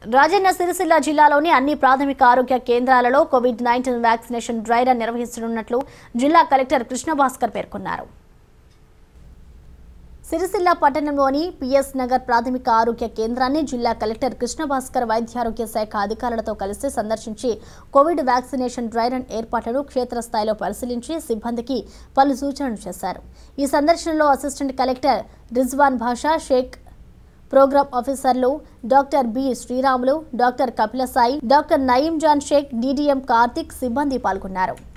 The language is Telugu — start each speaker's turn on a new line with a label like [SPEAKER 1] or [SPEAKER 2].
[SPEAKER 1] రాజన్న సిరిసిల్ల జిల్లాలోని అన్ని ప్రాథమిక ఆరోగ్య కేంద్రాలలో COVID nineteen vaccination dry run నిర్వహించనున్నట్లు జిల్లా కలెక్టర్ కృష్ణభాస్కర్ పేర్కొన్నారు సిరిసిల్ల పట్టణంలోని పిఎస్ నగర్ ప్రాథమిక ఆరోగ్య కేంద్రాన్ని జిల్లా కలెక్టర్ కృష్ణభాస్కర్ వైద్యారోగ్య శాఖ అధికారులతో కలిసి సందర్శించి కోవిడ్ వ్యాక్సినేషన్ డ్రై రన్ ఏర్పాట్లను క్షేత్రస్థాయిలో పరిశీలించి సిబ్బందికి పలు సూచనలు చేశారు ఈ సందర్శనలో assistant collector Rizwan Basha Shaik program ఆఫీసర్లు doctor B Sriramulu doctor Kapilasai doctor Nayeem John Shaik DDM Karthik సిబ్బంది పాల్గొన్నారు